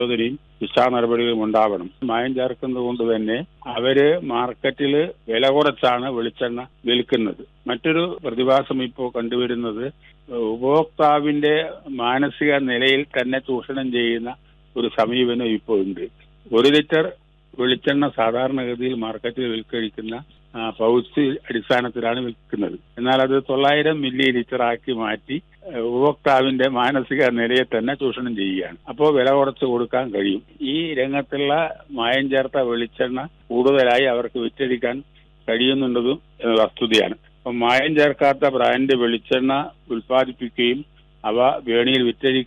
പരിശോധനയും ശിക്ഷാ നടപടികളും ഉണ്ടാവണം മായം ചേർക്കുന്നത് കൊണ്ട് തന്നെ അവര് മാർക്കറ്റിൽ വില കുറച്ചാണ് വെളിച്ചെണ്ണ വിൽക്കുന്നത് മറ്റൊരു പ്രതിഭാസം ഇപ്പോൾ കണ്ടുവരുന്നത് ഉപഭോക്താവിന്റെ മാനസിക നിലയിൽ തന്നെ ചൂഷണം ചെയ്യുന്ന ഒരു സമീപനം ഇപ്പോൾ ഉണ്ട് ഒരു ലിറ്റർ വെളിച്ചെണ്ണ സാധാരണഗതിയിൽ മാർക്കറ്റിൽ വിൽക്കഴിക്കുന്ന ആ, പൗച്ച് അടിസ്ഥാനത്തിലാണ് വിൽക്കുന്നത് എന്നാൽ അത് തൊള്ളായിരം മില്ലി ലിറ്റർ ആക്കി മാറ്റി ആ, ഉപഭോക്താവിന്റെ മാനസിക നിലയെ തന്നെ ചൂഷണം ചെയ്യുകയാണ് അപ്പോൾ വില കുറച്ച് കൊടുക്കാൻ കഴിയും ഈ രംഗത്തുള്ള മായം ചേർത്ത വെളിച്ചെണ്ണ കൂടുതലായി അവർക്ക് വിറ്റഴിക്കാൻ കഴിയുന്നുണ്ടതും എന്ന വസ്തുതയാണ് അപ്പം മായം ചേർക്കാത്ത ബ്രാൻഡ് വെളിച്ചെണ്ണ ഉൽപ്പാദിപ്പിക്കുകയും അവ വേണിയിൽ വിറ്റഴിക്കുകയും